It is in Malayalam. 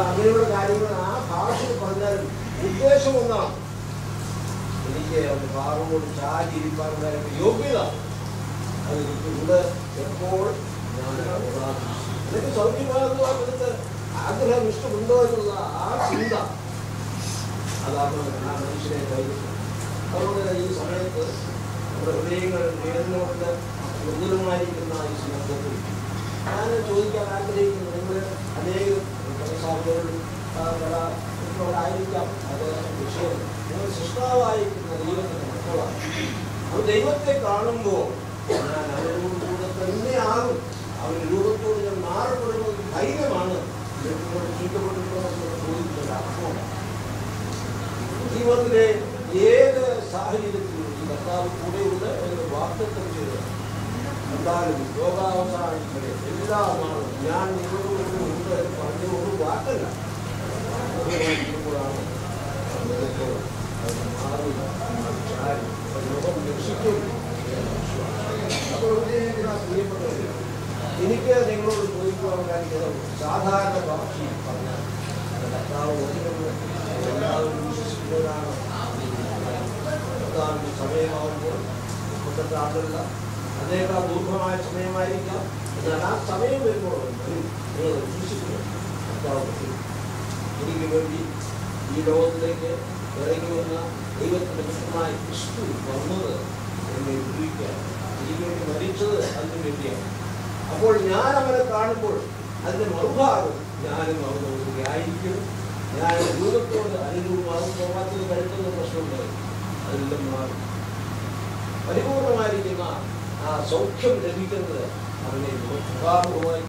അങ്ങനെയുള്ള കാര്യങ്ങൾ ആ ഭാഷയിൽ പറഞ്ഞാലും ഉദ്ദേശം ഒന്നാണ് എനിക്ക് അവൻ്റെ പാറോട് ചാരി ഇരിപ്പാനുള്ള എനിക്ക് യോഗ്യത അത് എനിക്കുണ്ട് എപ്പോൾ ഞാൻ പ്രാർത്ഥിച്ചു എനിക്ക് സൗഖ്യമാകുവാനെടുത്ത് ആഗ്രഹം ഇഷ്ടമുണ്ടോ എന്നുള്ള ആ ചിന്ത അതാണ് ആ മനുഷ്യനെ കൈവിട്ടത് അതുകൊണ്ട് തന്നെ ഈ സമയത്ത് നമ്മുടെ ഹൃദയങ്ങൾ വേദനകൊണ്ട് മൃദുലമായിരിക്കുന്ന ഈ സന്ദർഭത്തിൽ ഞാൻ ചോദിക്കാൻ ആഗ്രഹിക്കുന്നു നിങ്ങൾ അനേകം സഹോദരനും പല ആയിരിക്കാം അത് വിഷയം നിങ്ങൾ സൃഷ്ടാവായിരിക്കുന്ന ദൈവത്തിൻ്റെ മക്കളാണ് അപ്പോൾ ദൈവത്തെ കാണുമ്പോൾ ഞാൻ അവരോട് കൂടെ തന്നെയാകും അവരുടെ രൂപത്തോട് ഞാൻ മാറപ്പെടുന്നത് ധൈര്യമാണ് ദൈവത്തിനോട് ചുറ്റപ്പെട്ടിട്ടുള്ള ചോദിക്കുന്ന അർത്ഥമാണ് ജീവിതത്തിലെ ഏത് സാഹചര്യത്തിലും ഈ കർത്താവ് കൂടെയുണ്ട് എന്ന് വാക്തത്വം ചെയ്തത് എന്തായാലും ലോകാവസാനം വരെ എല്ലാ നാളും ഞാൻ നിങ്ങളോട് ഉണ്ട് എന്ന് പറഞ്ഞ ഒരു വാക്കല്ല അതുകൊണ്ടാണ് നമുക്ക് അത് മാറി ചാരി ലോകം രക്ഷിക്കും അപ്പോൾ ഉദ്ദേശിക്കുന്ന പ്രിയപ്പെട്ടവരെ എനിക്ക് നിങ്ങളോട് ചോദിക്കുവാൻ കാര്യം സാധാരണ ഭാഷയിൽ പറഞ്ഞാൽ കർത്താവ് ഒന്നിനും എല്ലാവരും വിശ്വസിക്കുന്നവരാണ് കർത്താവിൻ്റെ സമയമാകുമ്പോൾ മുപ്പത്തെട്ട് ആണ്ടല്ല അതേക്കാൾ ദീർഘമായ സമയമായിരിക്കാം എന്നാൽ ആ സമയം വരുമ്പോൾ നിങ്ങൾ വിശ്വസിക്കുന്നു കർത്താവ് വരും. എനിക്ക് വേണ്ടി ഈ ലോകത്തിലേക്ക് ഇറങ്ങി വന്ന ദൈവത്തിൻ്റെ പുത്രനായ ക്രിസ്തു വന്നത് എന്നെ വിടുവിക്കാൻ എനിക്ക് വേണ്ടി മരിച്ചത് അതിനു വേണ്ടിയാണ് അപ്പോൾ ഞാൻ അവനെ കാണുമ്പോൾ അതിന്റെ മറുഭാഗം ഞാനും അവനോട് ആയിരിക്കും ഞാൻ ദൂരത്തോട് അനുരൂപമാകും പോകാത്തത് കഴിക്കുന്ന പ്രശ്നമുണ്ട് അതെല്ലാം മാറും പരിപൂർണമായിരിക്കുന്ന ആ സൗഖ്യം ലഭിക്കുന്നത് അവനെ മുഖാമുഖമായി